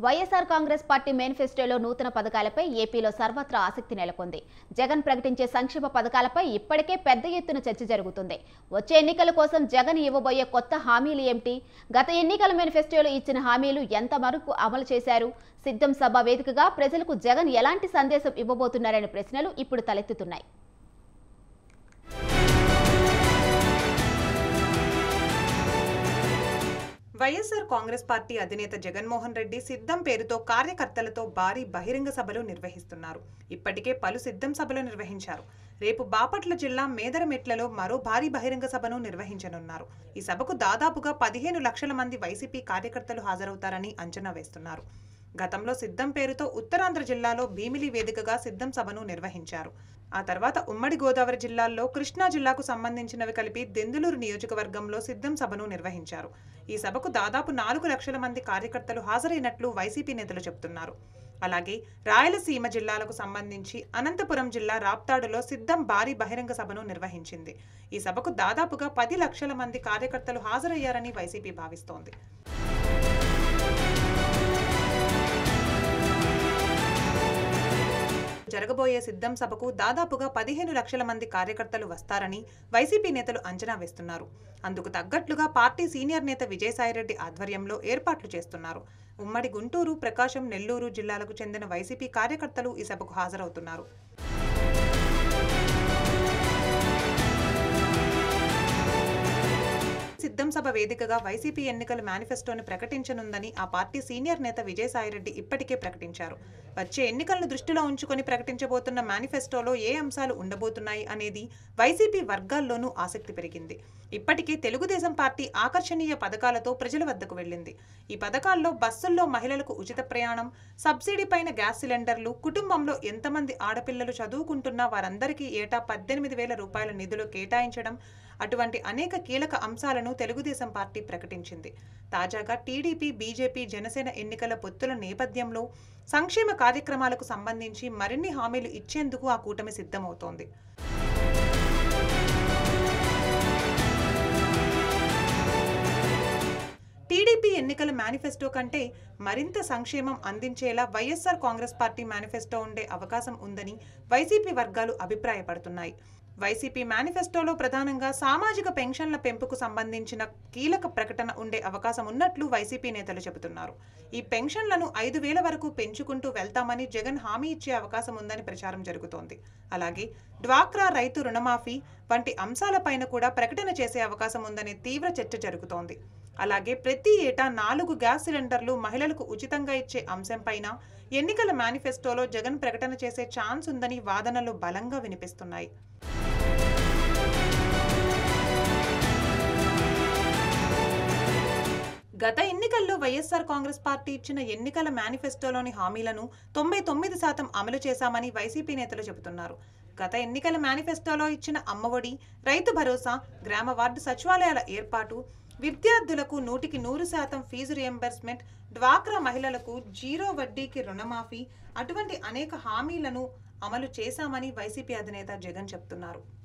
YSR Congress party మేనిఫెస్టోలో నూతన పథకాలపై ఏపీలో సర్వత్రా ఆసక్తి నెలకొంది జగన్ ప్రకటించే సంక్షేమ పథకాలపై ఇప్పటికే పెద్ద ఎత్తున చర్చ జరుగుతుంది వచ్చే ఎన్నికల కోసం జగన్ ఇవ్వబోయే కొత్త హామీలు ఏమిటి గత ఎన్నికల మేనిఫెస్టోలో ఇచ్చిన హామీలు ఎంత వరకు అమలు చేశారు సిద్ధం సభ వేదికగా ప్రజలకు జగన్ ఎలాంటి సందేశం ఇవ్వబోతున్నారనే ప్రశ్నలు ఇప్పుడు తలెత్తుతున్నాయి వైఎస్ఆర్ కాంగ్రెస్ పార్టీ అధినేత జగన్మోహన్ రెడ్డి సిద్ధం పేరుతో కార్యకర్తలతో భారీ బహిరంగ సభలు నిర్వహిస్తున్నారు ఇప్పటికే పలు సిద్ధం సభలు నిర్వహించారు రేపు బాపట్ల జిల్లా మేదరమెట్లలో మరో భారీ బహిరంగ సభను నిర్వహించనున్నారు ఈ సభకు దాదాపుగా పదిహేను లక్షల మంది వైసీపీ కార్యకర్తలు హాజరవుతారని అంచనా వేస్తున్నారు గతంలో సిద్ధం పేరుతో ఉత్తరాంధ్ర జిల్లాలో భీమిలి వేదికగా సిద్ధం సభను నిర్వహించారు ఆ తర్వాత ఉమ్మడి గోదావరి జిల్లాల్లో కృష్ణా జిల్లాకు సంబంధించినవి కలిపి దెందులూరు నియోజకవర్గంలో సిద్ధం సభను నిర్వహించారు ఈ సభకు దాదాపు నాలుగు లక్షల మంది కార్యకర్తలు హాజరైనట్లు వైసీపీ నేతలు చెబుతున్నారు అలాగే రాయలసీమ జిల్లాలకు సంబంధించి అనంతపురం జిల్లా రాప్తాడులో సిద్ధం భారీ బహిరంగ సభను నిర్వహించింది ఈ సభకు దాదాపుగా పది లక్షల మంది కార్యకర్తలు హాజరయ్యారని వైసీపీ భావిస్తోంది జరగబోయే సిద్ధం సభకు దాదాపుగా పదిహేను లక్షల మంది కార్యకర్తలు వస్తారని వైసీపీ నేతలు అంచనా వేస్తున్నారు అందుకు తగ్గట్లుగా పార్టీ సీనియర్ నేత విజయసాయిరెడ్డి ఆధ్వర్యంలో ఏర్పాట్లు చేస్తున్నారు ఉమ్మడి గుంటూరు ప్రకాశం నెల్లూరు జిల్లాలకు చెందిన వైసీపీ కార్యకర్తలు ఈ సభకు హాజరవుతున్నారు సిద్ధం సభ వేదికగా వైసీపీ ఎన్నికల మేనిఫెస్టోను ప్రకటించనుందని ఆ పార్టీ సీనియర్ నేత విజయసాయిరెడ్డి ఇప్పటికే ప్రకటించారు వచ్చే ఎన్నికలను దృష్టిలో ఉంచుకొని ప్రకటించబోతున్న మేనిఫెస్టోలో ఏ అంశాలు ఉండబోతున్నాయి అనేది వైసీపీ వర్గాల్లోనూ ఆసక్తి పెరిగింది ఇప్పటికే తెలుగుదేశం పార్టీ ఆకర్షణీయ పథకాలతో ప్రజల వద్దకు వెళ్ళింది ఈ పథకాల్లో బస్సుల్లో మహిళలకు ఉచిత ప్రయాణం సబ్సిడీ పైన గ్యాస్ సిలిండర్లు కుటుంబంలో ఎంతమంది ఆడపిల్లలు చదువుకుంటున్నా వారందరికీ ఏటా పద్దెనిమిది వేల రూపాయల నిధులు కేటాయించడం అటువంటి అనేక కీలక అంశాలను తెలుగుదేశం పార్టీ ప్రకటించింది తాజాగా టీడీపీ బీజేపీ జనసేన ఎన్నికల పొత్తుల నేపథ్యంలో సంక్షేమ కార్యక్రమాలకు సంబంధించి మరిన్ని హామీలు ఇచ్చేందుకు ఆ కూటమి సిద్ధమవుతోంది టీడీపీ ఎన్నికల మేనిఫెస్టో కంటే మరింత సంక్షేమం అందించేలా వైఎస్ఆర్ కాంగ్రెస్ పార్టీ మేనిఫెస్టో ఉండే అవకాశం ఉందని వైసీపీ వర్గాలు అభిప్రాయపడుతున్నాయి వైసీపీ మేనిఫెస్టోలో ప్రధానంగా సామాజిక పెన్షన్ల పెంపుకు సంబంధించిన కీలక ప్రకటన ఉండే అవకాశం ఉన్నట్లు వైసీపీ నేతలు చెబుతున్నారు ఈ పెన్షన్లను ఐదు వేల వరకు పెంచుకుంటూ వెళ్తామని జగన్ హామీ ఇచ్చే అవకాశం ఉందని ప్రచారం జరుగుతోంది అలాగే డ్వాక్రా రైతు రుణమాఫీ వంటి అంశాలపైన కూడా ప్రకటన చేసే అవకాశం ఉందనే తీవ్ర చర్చ జరుగుతోంది అలాగే ప్రతి ఏటా నాలుగు గ్యాస్ సిలిండర్లు మహిళలకు ఉచితంగా ఇచ్చే అంశంపైన ఎన్నికల మేనిఫెస్టోలో జగన్ ప్రకటన చేసే ఛాన్స్ ఉందని వాదనలు బలంగా వినిపిస్తున్నాయి గత ఎన్నికల్లో వైఎస్ఆర్ కాంగ్రెస్ పార్టీ ఇచ్చిన ఎన్నికల మేనిఫెస్టోలోని హామీలను తొంభై తొమ్మిది శాతం అమలు చేశామని వైసీపీ నేతలు చెబుతున్నారు గత ఎన్నికల మేనిఫెస్టోలో ఇచ్చిన అమ్మఒడి రైతు భరోసా గ్రామ వార్డు సచివాలయాల ఏర్పాటు విద్యార్థులకు నూటికి నూరు శాతం ఫీజు రియంబర్స్మెంట్ డ్వాక్రా మహిళలకు జీరో వడ్డీకి రుణమాఫీ అటువంటి అనేక హామీలను అమలు చేశామని వైసీపీ అధినేత జగన్ చెప్తున్నారు